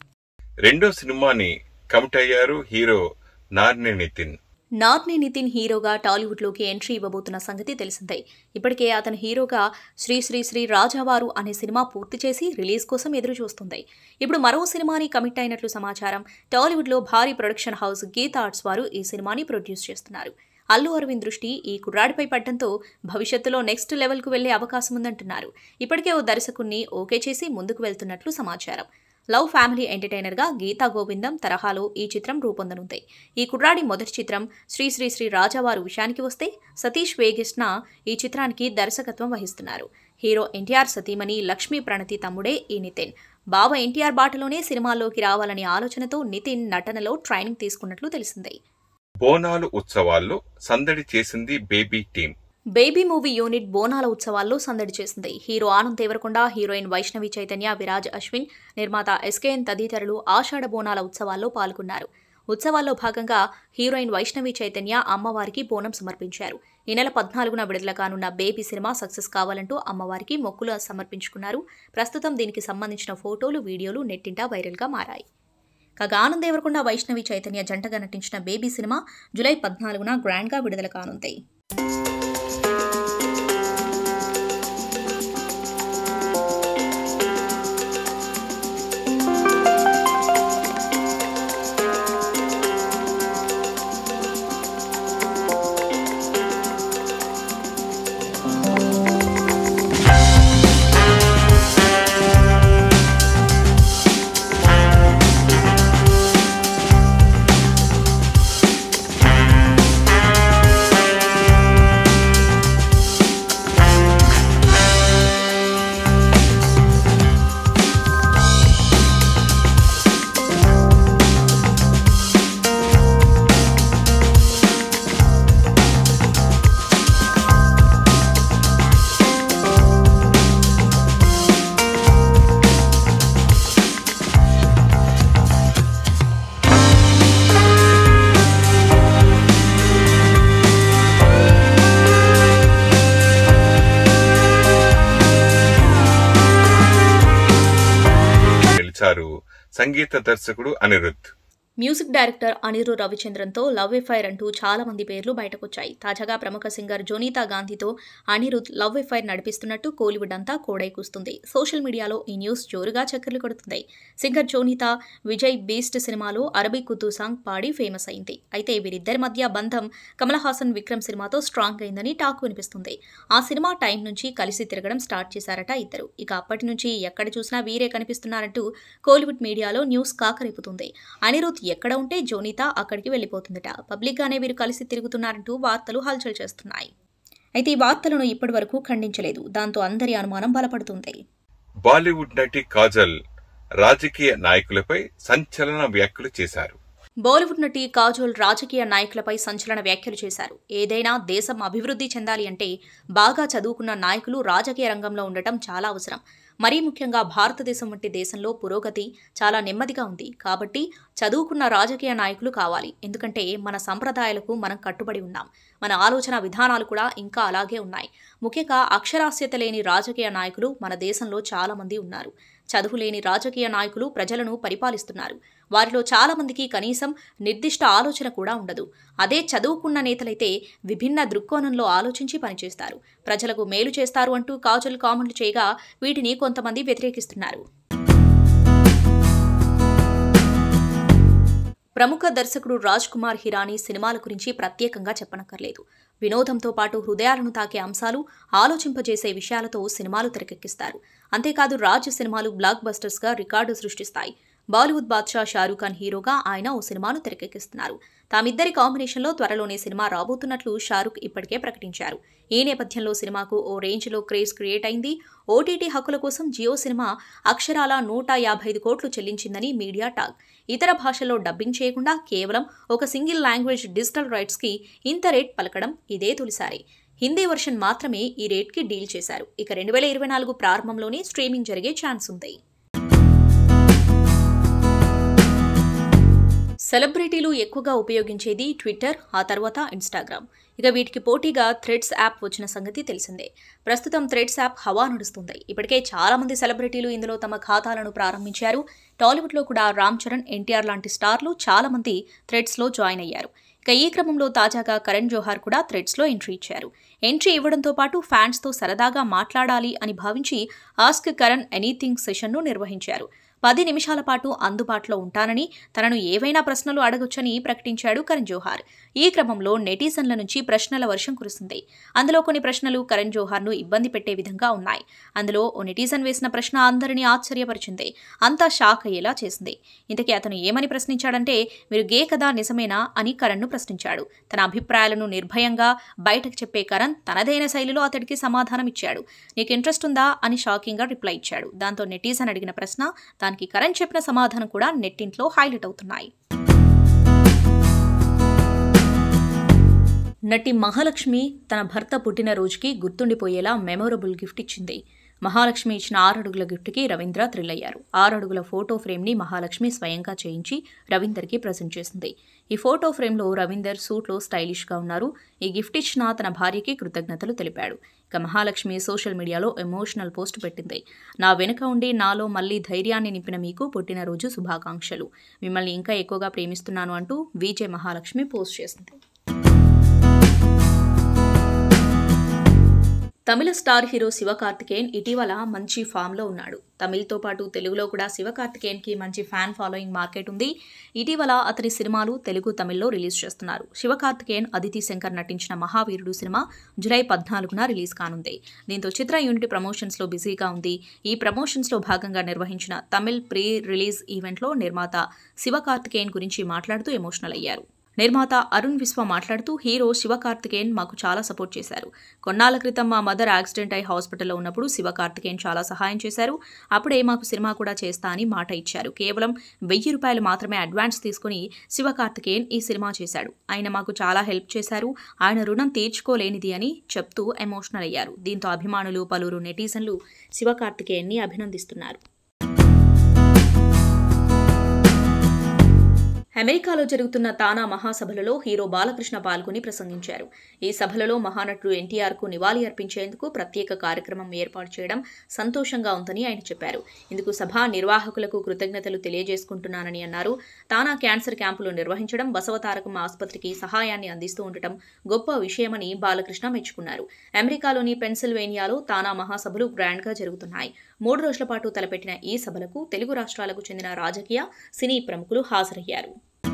రెండో సినిమాని కమిట్ అయ్యారు హీరో నార్ని నితిన్ నార్ని నితిన్ హీరోగా టాలీవుడ్లోకి ఎంట్రీ ఇవ్వబోతున్న సంగతి తెలిసిందే ఇప్పటికే అతను హీరోగా శ్రీ శ్రీ శ్రీ రాజావారు అనే సినిమా పూర్తి చేసి రిలీజ్ కోసం ఎదురు చూస్తుంది ఇప్పుడు మరో సినిమాని కమిట్ అయినట్లు సమాచారం టాలీవుడ్లో భారీ ప్రొడక్షన్ హౌస్ గీతా ఆర్ట్స్ వారు ఈ సినిమాని ప్రొడ్యూస్ చేస్తున్నారు అల్లు అరవింద్ దృష్టి ఈ కుర్రాడిపై పడ్డంతో భవిష్యత్తులో నెక్స్ట్ లెవెల్కు వెళ్లే అవకాశం ఉందంటున్నారు ఇప్పటికే ఓ దర్శకుణ్ణి ఓకే చేసి ముందుకు వెళ్తున్నట్లు సమాచారం లవ్ ఫ్యామిలీ ఎంటర్టైనర్గా గీతా గోవిందం తరహాలో ఈ చిత్రం రూపొందనుంది ఈ కుర్రాడి మొదటి చిత్రం శ్రీ శ్రీ శ్రీ రాజావారు విషయానికి వస్తే సతీష్ వేగిష్ణ ఈ చిత్రానికి దర్శకత్వం వహిస్తున్నారు హీరో ఎన్టీఆర్ సతీమణి లక్ష్మీ ప్రణతి తమ్ముడే ఈ నితిన్ బావ ఎన్టీఆర్ బాటలోనే సినిమాల్లోకి రావాలనే ఆలోచనతో నితిన్ నటనలో ట్రైనింగ్ తీసుకున్నట్లు తెలిసిందే బోనాలు ఉత్సవాల్లో సందడి చేసింది baby team baby movie unit బోనాల ఉత్సవాల్లో సందడి చేసింది హీరో ఆనంద్ దేవరకొండ హీరోయిన్ వైష్ణవి చైతన్య విరాజ్ అశ్విన్ నిర్మాత ఎస్కేఎన్ తదితరులు ఆషాఢ బోనాల ఉత్సవాల్లో పాల్గొన్నారు ఉత్సవాల్లో భాగంగా హీరోయిన్ వైష్ణవి చైతన్య అమ్మవారికి బోనం సమర్పించారు ఈ నెల పద్నాలుగున విడుదల కానున్న బేబీ సినిమా సక్సెస్ కావాలంటూ అమ్మవారికి మొక్కులు సమర్పించుకున్నారు ప్రస్తుతం దీనికి సంబంధించిన ఫోటోలు వీడియోలు నెట్టింటా వైరల్గా మారాయి కాగా ఆనంద్ దేవరకొండ వైష్ణవి చైతన్య జంటగా నటించిన బేబీ సినిమా జూలై పద్నాలుగున గ్రాండ్గా విడుదల కానుంది నిలిచారు సంగీత దర్శకుడు అనిరుద్ మ్యూజిక్ డైరెక్టర్ అనిరు రవిచంద్రన్తో లవ్ ఎఫైర్ అంటూ చాలా మంది పేర్లు బయటకొచ్చాయి తాజాగా ప్రముఖ సింగర్ జోనీతా గాంధీతో అనిరుద్ లవ్ ఎఫైర్ నడిపిస్తున్నట్టు కోలీవుడ్ అంతా కోడై కూస్తుంది సోషల్ మీడియాలో ఈ న్యూస్ జోరుగా చక్కర్లు కొడుతుంది సింగర్ జోనీతా విజయ్ బీస్ట్ సినిమాలో అరబీ కుతూ సాంగ్ పాడి ఫేమస్ అయింది అయితే వీరిద్దరి మధ్య బంధం కమల్ హాసన్ విక్రమ్ సినిమాతో స్ట్రాంగ్ అయిందని టాక్ వినిపిస్తుంది ఆ సినిమా టైం నుంచి కలిసి తిరగడం స్టార్ట్ చేశారట ఇద్దరు ఇక అప్పటి నుంచి ఎక్కడ చూసినా వీరే కనిపిస్తున్నారంటూ కోలీవుడ్ మీడియాలో న్యూస్ కాకరేపుతుంది అనిరుద్ ఎక్కడ ఉంటే జోనీతా అక్కడికి వెళ్ళిపోతుందట పబ్లిక్గానే వీరు కలిసి తిరుగుతున్నారంటూ వార్తలు హల్చల్ చేస్తున్నాయి అయితే ఈ వార్తలను ఇప్పటి వరకు ఖండించలేదు దాంతో అందరి అనుమానం బలపడుతుంది బాలీవుడ్ నటి కాజల్ రాజకీయ నాయకులపై సంచలన వ్యాఖ్యలు చేశారు బాలీవుడ్ నటి కాజోల్ రాజకీయ నాయకులపై సంచలన వ్యాఖ్యలు చేశారు ఏదైనా దేశం అభివృద్ధి చెందాలి అంటే బాగా చదువుకున్న నాయకులు రాజకీయ రంగంలో ఉండటం చాలా అవసరం మరీ ముఖ్యంగా భారతదేశం వంటి దేశంలో పురోగతి చాలా నెమ్మదిగా ఉంది కాబట్టి చదువుకున్న రాజకీయ నాయకులు కావాలి ఎందుకంటే మన సంప్రదాయాలకు మనం కట్టుబడి ఉన్నాం మన ఆలోచన విధానాలు కూడా ఇంకా అలాగే ఉన్నాయి ముఖ్యంగా అక్షరాస్యత లేని రాజకీయ నాయకులు మన దేశంలో చాలా మంది ఉన్నారు చదువు లేని రాజకీయ నాయకులు ప్రజలను పరిపాలిస్తున్నారు వారిలో చాలా మందికి కనీసం నిర్దిష్ట ఆలోచన కూడా ఉండదు అదే చదువుకున్న నేతలైతే విభిన్న దృక్కోణంలో ఆలోచించి పనిచేస్తారు ప్రజలకు మేలు చేస్తారు అంటూ కాజల్ కామెంట్లు చేయగా వీటిని కొంతమంది వ్యతిరేకిస్తున్నారు ప్రముఖ దర్శకుడు రాజ్ కుమార్ హిరానీ సినిమాల గురించి ప్రత్యేకంగా చెప్పనక్కర్లేదు వినోదంతో పాటు హృదయాలను తాకే అంశాలు ఆలోచింపజేసే విషయాలతో సినిమాలు తెరకెక్కిస్తారు అంతేకాదు రాజ్ సినిమాలు బ్లాక్ బస్టర్స్గా రికార్డు సృష్టిస్తాయి బాలీవుడ్ బాద్షా షారూఖ్ ఖాన్ హీరోగా ఆయన ఓ సినిమాను తెరకెక్కిస్తున్నారు తామిద్దరి కాంబినేషన్లో త్వరలోనే సినిమా రాబోతున్నట్లు షారూఖ్ ఇప్పటికే ప్రకటించారు ఈ నేపథ్యంలో సినిమాకు ఓ రేంజ్లో క్రేజ్ క్రియేట్ అయింది ఓటీటీ హక్కుల కోసం జియో సినిమా అక్షరాల నూట యాభై ఐదు కోట్లు చెల్లించిందని మీడియా టాక్ ఇతర భాషల్లో డబ్బింగ్ చేయకుండా కేవలం ఒక సింగిల్ లాంగ్వేజ్ డిజిటల్ రైట్స్కి ఇంత రేట్ పలకడం ఇదే తొలిసారి హిందీ వర్షన్ మాత్రమే ఈ రేట్కి డీల్ చేశారు ఇక రెండు వేల ఇరవై నాలుగు ప్రారంభంలోనే స్ట్రీమింగ్ జరిగే ఛాన్స్ ఉంది సెలబ్రిటీలు ఎక్కువగా ఉపయోగించేది ట్విట్టర్ ఆ తర్వాత ఇన్స్టాగ్రామ్ ఇక వీటికి పోటీగా థ్రెడ్స్ యాప్ వచ్చిన సంగతి తెలిసిందే ప్రస్తుతం థ్రెడ్స్ యాప్ హవా నడుస్తుంది ఇప్పటికే చాలా మంది సెలబ్రిటీలు ఇందులో తమ ఖాతాలను ప్రారంభించారు టాలీవుడ్లో కూడా రామ్ చరణ్ ఎన్టీఆర్ లాంటి స్టార్లు చాలా మంది థ్రెడ్స్లో జాయిన్ అయ్యారు ఇక ఈ క్రమంలో తాజాగా కరణ్ జోహార్ కూడా థ్రెడ్స్లో ఎంట్రీ ఇచ్చారు ఎంట్రీ ఇవ్వడంతో పాటు ఫ్యాన్స్తో సరదాగా మాట్లాడాలి అని భావించి ఆస్క్ కరణ్ ఎనీథింగ్ సెషన్ను నిర్వహించారు పది నిమిషాల పాటు అందుబాటులో ఉంటానని తనను ఏవైనా ప్రశ్నలు అడగొచ్చని ప్రకటించాడు కరణ్ జోహార్ ఈ క్రమంలో నెటిజన్ల నుంచి ప్రశ్నల వర్షం కురుస్తుంది అందులో కొన్ని ప్రశ్నలు కరణ్ జోహార్ను ఇబ్బంది పెట్టే విధంగా ఉన్నాయి అందులో ఓ నెటిజన్ వేసిన ప్రశ్న అందరినీ ఆశ్చర్యపరిచింది అంతా షాక్ అయ్యేలా చేసింది ఇంతకీ అతను ఏమని ప్రశ్నించాడంటే మీరు గే కదా నిజమేనా అని కరణ్ను ప్రశ్నించాడు తన అభిప్రాయాలను నిర్భయంగా బయటకు చెప్పే కరణ్ తనదైన శైలిలో అతడికి సమాధానం ఇచ్చాడు నీకు ఇంట్రెస్ట్ ఉందా అని షాకింగ్గా రిప్లై ఇచ్చాడు దాంతో నెటిజన్ అడిగిన ప్రశ్న దానికి కరణ్ చెప్పిన సమాధానం కూడా నెట్టింట్లో హైలైట్ అవుతున్నాయి నటి మహాలక్ష్మి తన భర్త పుట్టినరోజుకి గుర్తుండిపోయేలా మెమొరబుల్ గిఫ్ట్ ఇచ్చింది మహాలక్ష్మి ఇచ్చిన ఆరడుగుల గిఫ్ట్కి రవీంద్ర థ్రిల్ అయ్యారు ఆరడుగుల ఫోటో ఫ్రేమ్ని మహాలక్ష్మి స్వయంగా చేయించి రవీందర్కి ప్రజెంట్ చేసింది ఈ ఫోటో ఫ్రేమ్లో రవీందర్ సూట్లో స్టైలిష్గా ఉన్నారు ఈ గిఫ్ట్ ఇచ్చిన తన భార్యకి కృతజ్ఞతలు తెలిపాడు ఇక Mahalakshmi social media emotional post పెట్టింది నా వెనుక ఉండి నాలో మళ్ళీ ధైర్యాన్ని నింపిన మీకు పుట్టినరోజు శుభాకాంక్షలు మిమ్మల్ని ఇంకా ఎక్కువగా ప్రేమిస్తున్నాను అంటూ విజే మహాలక్ష్మి పోస్ట్ చేసింది తమిళ స్టార్ హీరో శివకార్తికేయన్ ఇటీవల మంచి ఫామ్లో ఉన్నాడు తమిళ్తో పాటు తెలుగులో కూడా శివకార్తికేయన్కి మంచి ఫ్యాన్ ఫాలోయింగ్ మార్కెట్ ఉంది ఇటీవల అతని సినిమాలు తెలుగు తమిళ్లో రిలీజ్ చేస్తున్నారు శివకార్తికేయన్ అదితి శంకర్ నటించిన మహావీరుడు సినిమా జులై పద్నాలుగున రిలీజ్ కానుంది దీంతో చిత్ర యూనిట్ ప్రమోషన్స్లో బిజీగా ఉంది ఈ ప్రమోషన్స్లో భాగంగా నిర్వహించిన తమిళ్ ప్రీ రిలీజ్ ఈవెంట్లో నిర్మాత శివకార్తికేయన్ గురించి మాట్లాడుతూ ఎమోషనల్ అయ్యారు నిర్మాత అరుణ్ విశ్వ మాట్లాడుతూ హీరో శివకార్తికేయన్ మాకు చాలా సపోర్ట్ చేశారు కొన్నాళ్ల క్రితం మా మదర్ యాక్సిడెంట్ అయి హాస్పిటల్లో ఉన్నప్పుడు శివకార్తికేయన్ చాలా సహాయం చేశారు అప్పుడే మాకు సినిమా కూడా చేస్తా అని మాట ఇచ్చారు కేవలం వెయ్యి రూపాయలు మాత్రమే అడ్వాన్స్ తీసుకుని శివకార్తికేయన్ ఈ సినిమా చేశాడు ఆయన మాకు చాలా హెల్ప్ చేశారు ఆయన రుణం తీర్చుకోలేనిది అని చెప్తూ ఎమోషనల్ అయ్యారు దీంతో అభిమానులు పలువురు నెటిజన్లు శివకార్తికేయన్ని అభినందిస్తున్నారు అమెరికాలో జరుగుతున్న తానా మహాసభలలో హీరో బాలకృష్ణ పాల్గొని ప్రసంగించారు ఈ సభలలో మహానటుడు ఎన్టీఆర్ కు నివాళి అర్పించేందుకు ప్రత్యేక కార్యక్రమం ఏర్పాటు చేయడం సంతోషంగా ఉందని ఆయన చెప్పారు ఇందుకు సభ నిర్వాహకులకు కృతజ్ఞతలు తెలియజేసుకుంటున్నానని అన్నారు తానా క్యాన్సర్ క్యాంపులు నిర్వహించడం బసవతారకం ఆసుపత్రికి సహాయాన్ని అందిస్తూ ఉండటం గొప్ప విషయమని బాలకృష్ణ మెచ్చుకున్నారు అమెరికాలోని పెన్సిల్వేనియాలో తానా మహాసభలు గ్రాండ్ గా జరుగుతున్నాయి మూడు రోజుల పాటు తలపెట్టిన ఈ సభలకు తెలుగు రాష్ట్రాలకు చెందిన రాజకీయ సినీ ప్రముఖులు హాజరయ్యారు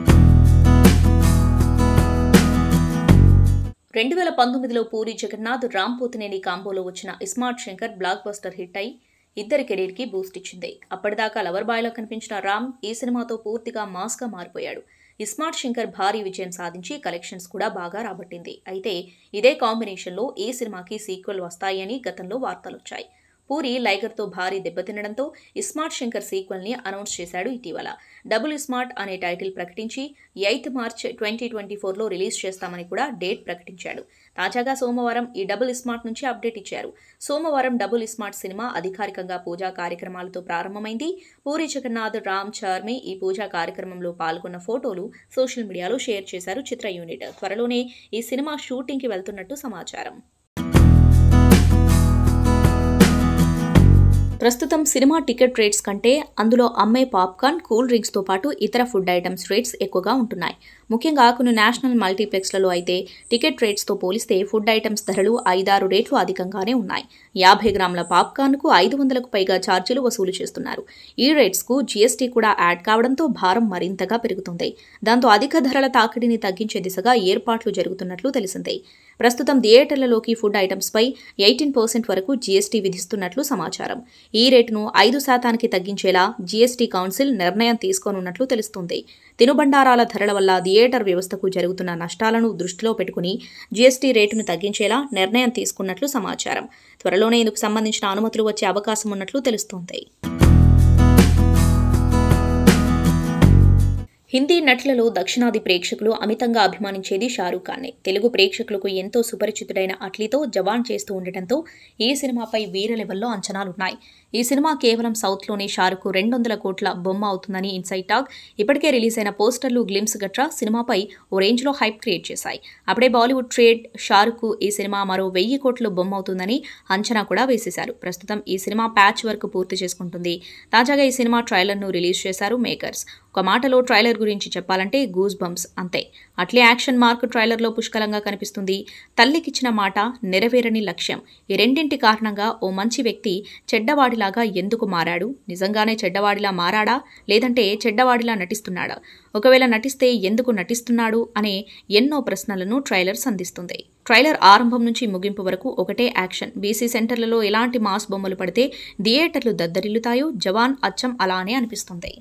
రెండు వేల పంతొమ్మిదిలో పూరి జగన్నాథ్ రామ్ పోతినేని కాంబోలో వచ్చిన iSmart Shankar blockbuster hit అయి ఇద్దరి కెరీర్కి బూస్ట్ ఇచ్చింది అప్పటిదాకా లవర్ బాయ్లో కనిపించిన రామ్ ఈ సినిమాతో పూర్తిగా మాస్గా మారిపోయాడు ఇస్మార్ట్ శంకర్ భారీ విజయం సాధించి కలెక్షన్స్ కూడా బాగా రాబట్టింది అయితే ఇదే కాంబినేషన్లో ఈ సినిమాకి సీక్వెల్ వస్తాయని గతంలో వార్తలొచ్చాయి పూరి లైగర్తో భారీ దెబ్బతినడంతో ఇస్మార్ట్ శంకర్ సీక్వెల్ ని అనౌన్స్ చేశాడు ఇటీవల డబుల్ ఇస్మార్ట్ అనే టైటిల్ ప్రకటించి ఎయిత్ మార్చ్ ట్వంటీ ట్వంటీ ఫోర్లో రిలీజ్ చేస్తామని కూడా డేట్ ప్రకటించాడు తాజాగా సోమవారం ఈ డబుల్ ఇస్మార్ట్ నుంచి అప్డేట్ ఇచ్చారు సోమవారం డబుల్ ఇస్మార్ట్ సినిమా అధికారికంగా పూజా కార్యక్రమాలతో ప్రారంభమైంది పూరి జగన్నాథ్ రామ్ చార్మి ఈ పూజా కార్యక్రమంలో పాల్గొన్న ఫోటోలు సోషల్ మీడియాలో షేర్ చేశారు చిత్ర యూనిట్ త్వరలోనే ఈ సినిమా షూటింగ్కి వెళ్తున్నట్టు సమాచారం ప్రస్తుతం సినిమా టికెట్ రేట్స్ కంటే అందులో అమ్మే పాప్కార్న్ కూల్ డ్రింక్స్తో పాటు ఇతర ఫుడ్ ఐటమ్స్ రేట్స్ ఎక్కువగా ఉంటున్నాయి ముఖ్యంగా కొన్ని నేషనల్ మల్టీప్లెక్స్లలో అయితే టికెట్ రేట్స్తో పోలిస్తే ఫుడ్ ఐటమ్స్ ధరలు ఐదారు రేట్లు అధికంగానే ఉన్నాయి యాభై గ్రాముల పాప్కార్న్కు ఐదు వందలకు పైగా ఛార్జీలు వసూలు చేస్తున్నారు ఈ రేట్స్కు జీఎస్టీ కూడా యాడ్ కావడంతో భారం మరింతగా పెరుగుతుంది దాంతో అధిక ధరల తాకిడిని తగ్గించే దిశగా ఏర్పాట్లు జరుగుతున్నట్లు తెలిసిందే ప్రస్తుతం థియేటర్లలోకి ఫుడ్ ఐటమ్స్పై ఎయిటీన్ పర్సెంట్ వరకు జీఎస్టీ విధిస్తున్నట్లు సమాచారం ఈ రేటును ఐదు శాతానికి తగ్గించేలా జీఎస్టీ కౌన్సిల్ నిర్ణయం తీసుకోనున్నట్లు తెలుస్తుంది తినుబండారాల ధరల వల్ల థియేటర్ వ్యవస్థకు జరుగుతున్న నష్టాలను దృష్టిలో పెట్టుకుని జీఎస్టీ రేటును తగ్గించేలా నిర్ణయం తీసుకున్నట్లు సమాచారం త్వరలోనే ఇందుకు సంబంధించిన అనుమతులు వచ్చే అవకాశం ఉన్నట్లు తెలుస్తోంది హిందీ నటులలో దక్షిణాది ప్రేక్షకులు అమితంగా అభిమానించేది షారూఖ్ ఖాన్నే తెలుగు ప్రేక్షకులకు ఎంతో సుపరిచితుడైన అట్లీతో జవాన్ చేస్తూ ఉండటంతో ఈ సినిమాపై వీర లెవెల్లో అంచనాలున్నాయి ఈ సినిమా కేవలం సౌత్లోనే షారుఖ్ రెండు వందల కోట్ల బొమ్మ అవుతుందని ఇన్సైట్ టాక్ ఇప్పటికే రిలీజ్ అయిన పోస్టర్లు గ్లిమ్స్ గట్రా సినిమాపై ఓ రేంజ్లో హైప్ క్రియేట్ చేశాయి అప్పుడే బాలీవుడ్ ట్రేడ్ షారుఖ్ ఈ సినిమా మరో వెయ్యి కోట్ల బొమ్మ అవుతుందని అంచనా కూడా వేసేశారు ప్రస్తుతం ఈ సినిమా ప్యాచ్ వర్క్ పూర్తి చేసుకుంటుంది తాజాగా ఈ సినిమా ట్రైలర్ను రిలీజ్ చేశారు మేకర్స్ ఒక మాటలో ట్రైలర్ గురించి చెప్పాలంటే గూస్ బంప్స్ అంతే అట్లే యాక్షన్ మార్క్ ట్రైలర్లో పుష్కలంగా కనిపిస్తుంది తల్లికిచ్చిన మాట నెరవేరని లక్ష్యం ఈ రెండింటి కారణంగా ఓ మంచి వ్యక్తి చెడ్డవాడిలాగా ఎందుకు మారాడు నిజంగానే చెడ్డవాడిలా మారాడా లేదంటే చెడ్డవాడిలా నటిస్తున్నాడా ఒకవేళ నటిస్తే ఎందుకు నటిస్తున్నాడు అనే ఎన్నో ప్రశ్నలను ట్రైలర్ సంధిస్తుంది ట్రైలర్ ఆరంభం నుంచి ముగింపు వరకు ఒకటే యాక్షన్ బీసీ సెంటర్లలో ఎలాంటి మాస్ బొమ్మలు పడితే థియేటర్లు దద్దరిల్లుతాయో జవాన్ అచ్చం అలానే అనిపిస్తుంది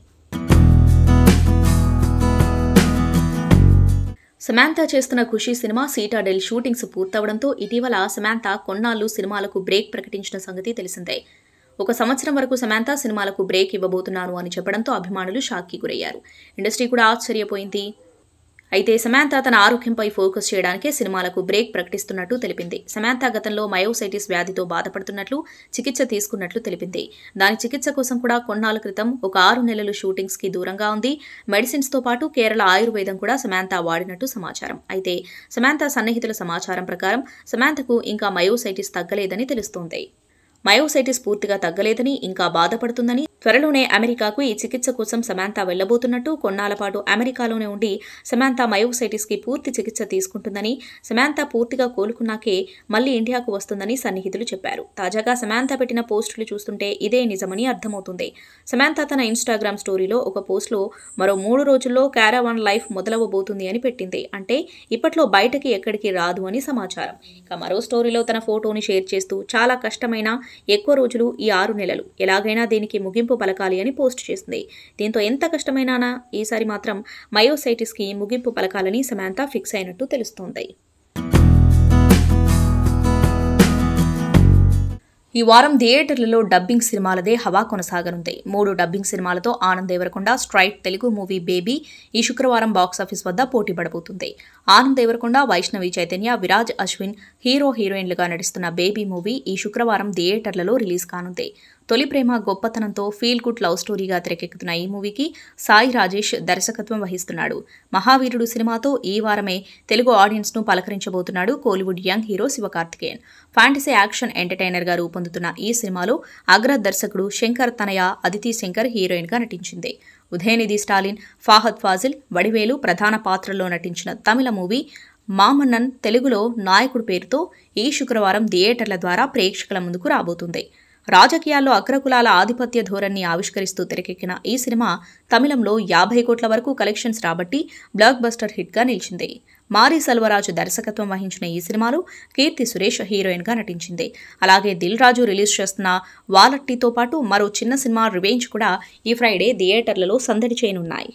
సమాంత చేస్తున్న ఖుషీ సినిమా సీటాడెల్ షూటింగ్స్ పూర్తవడంతో ఇటీవల సమాంత కొన్నాళ్లు సినిమాలకు బ్రేక్ ప్రకటించిన సంగతి తెలిసిందే ఒక సంవత్సరం వరకు సమాంత సినిమాలకు బ్రేక్ ఇవ్వబోతున్నాను అని చెప్పడంతో అభిమానులు షాక్కి గురయ్యారు ఇండస్ట్రీ కూడా ఆశ్చర్యపోయింది అయితే సమాంత తన ఆరోగ్యంపై ఫోకస్ చేయడానికే సినిమాలకు బ్రేక్ ప్రకటిస్తున్నట్టు తెలిపింది సమాంత గతంలో మయోసైటిస్ వ్యాధితో బాధపడుతున్నట్లు చికిత్స తీసుకున్నట్లు తెలిపింది దాని చికిత్స కోసం కూడా కొన్నాళ్ల క్రితం ఒక ఆరు నెలలు షూటింగ్స్ కి దూరంగా ఉంది మెడిసిన్స్ తో పాటు కేరళ ఆయుర్వేదం కూడా సమాంత వాడినట్టు సమాచారం అయితే సమాంత సన్నిహితుల సమాచారం ప్రకారం సమాంతకు ఇంకా మయోసైటిస్ తగ్గలేదని తెలుస్తోంది మయోసైటిస్ పూర్తిగా తగ్గలేదని ఇంకా బాధపడుతుందని త్వరలోనే అమెరికాకు ఈ చికిత్స కోసం సమాంత వెళ్లబోతున్నట్టు కొన్నాళ్ల పాటు అమెరికాలోనే ఉండి సమాంత మయోసైటిస్ కి పూర్తి చికిత్స తీసుకుంటుందని సమాంత పూర్తిగా కోలుకున్నాకే మళ్లీ ఇండియాకు వస్తుందని సన్నిహితులు చెప్పారు తాజాగా సమాంత పెట్టిన పోస్టులు చూస్తుంటే ఇదే నిజమని అర్థమవుతుంది సమాంత తన ఇన్స్టాగ్రామ్ స్టోరీలో ఒక పోస్ట్లో మరో మూడు రోజుల్లో క్యారావాన్ లైఫ్ మొదలవబోతుంది అని పెట్టింది అంటే ఇప్పట్లో బయటకి ఎక్కడికి రాదు అని సమాచారం ఇక మరో స్టోరీలో తన ఫోటోని షేర్ చేస్తూ చాలా కష్టమైన ఎక్కువ రోజులు ఈ ఆరు నెలలు ఎలాగైనా దీనికి ముగింపు పలకాలి అని పోస్ట్ చేసింది దీంతో ఎంత కష్టమైనా ఈసారి మాత్రం మయోసైటిస్కి ముగింపు పలకాలని సమాంత ఫిక్స్ అయినట్టు తెలుస్తోంది ఈ వారం థియేటర్లలో డబ్బింగ్ సినిమాలదే హవా కొనసాగనుంది మూడు డబ్బింగ్ సినిమాలతో Anand Deverakonda straight Telugu movie Baby ఈ శుక్రవారం బాక్సాఫీస్ వద్ద పోటీ పడబోతుంది ఆనంద్ దేవరకొండ వైష్ణవి చైతన్య విరాజ్ అశ్విన్ హీరో హీరోయిన్లుగా నటిస్తున్న బేబీ మూవీ ఈ శుక్రవారం థియేటర్లలో రిలీజ్ కానుంది తొలి ప్రేమ గొప్పతనంతో ఫీల్ గుడ్ లవ్ స్టోరీగా తెరకెక్కుతున్న ఈ మూవీకి సాయి రాజేష్ దర్శకత్వం వహిస్తున్నాడు మహావీరుడు సినిమాతో ఈ వారమే తెలుగు ఆడియన్స్ ను పలకరించబోతున్నాడు Kollywood young hero Sivakarthikeyan fantasy action entertainer గా రూపొందుతున్న ఈ సినిమాలో అగ్ర దర్శకుడు శంకర్ తనయ అదితి శంకర్ హీరోయిన్ గా నటించింది ఉదయనిధి స్టాలిన్ ఫాహద్ ఫాజిల్ వడివేలు ప్రధాన పాత్రల్లో నటించిన తమిళ మూవీ మామన్నన్ తెలుగులో నాయకుడు పేరుతో ఈ శుక్రవారం థియేటర్ల ద్వారా ప్రేక్షకుల ముందుకు రాబోతుంది రాజకీయాల్లో అగ్రకులాల ఆధిపత్య ధోరణి ఆవిష్కరిస్తూ తెరకెక్కిన ఈ సినిమా తమిళంలో యాభై కోట్ల వరకు కలెక్షన్స్ రాబట్టి బ్లాక్ బస్టర్ హిట్గా నిలిచింది మారి సెల్వరాజు దర్శకత్వం వహించిన ఈ సినిమాలో కీర్తి సురేష్ హీరోయిన్గా నటించింది అలాగే దిల్ రాజు రిలీజ్ చేస్తున్న వాలట్టితో పాటు మరో చిన్న సినిమా రివెంజ్ కూడా ఈ ఫ్రైడే థియేటర్లలో సందడి చేయనున్నాయి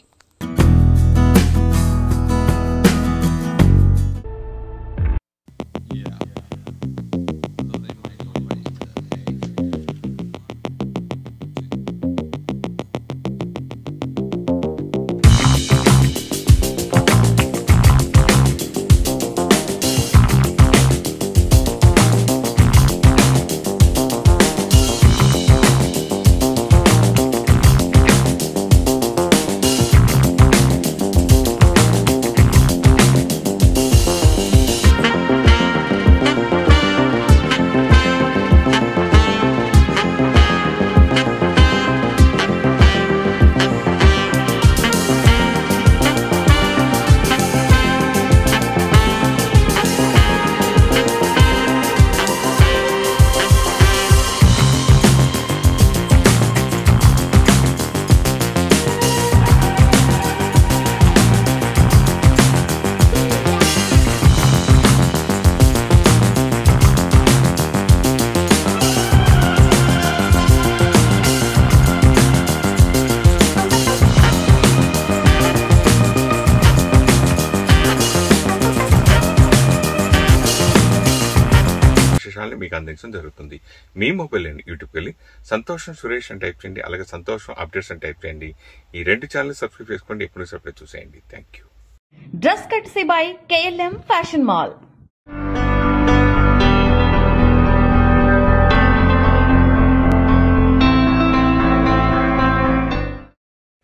విశేషాలను మీకు అందించడం జరుగుతుంది మీ మొబైల్ అండి యూట్యూబ్కి వెళ్ళి సంతోషం సురేష్ అని టైప్ చేయండి అలాగే సంతోషం అప్డేట్స్ అని టైప్ చేయండి ఈ రెండు ఛానల్ సబ్స్క్రైబ్ చేసుకోండి ఎప్పుడు సబ్స్క్రైబ్ చూసేయండి thank you dress courtesy by KLM fashion mall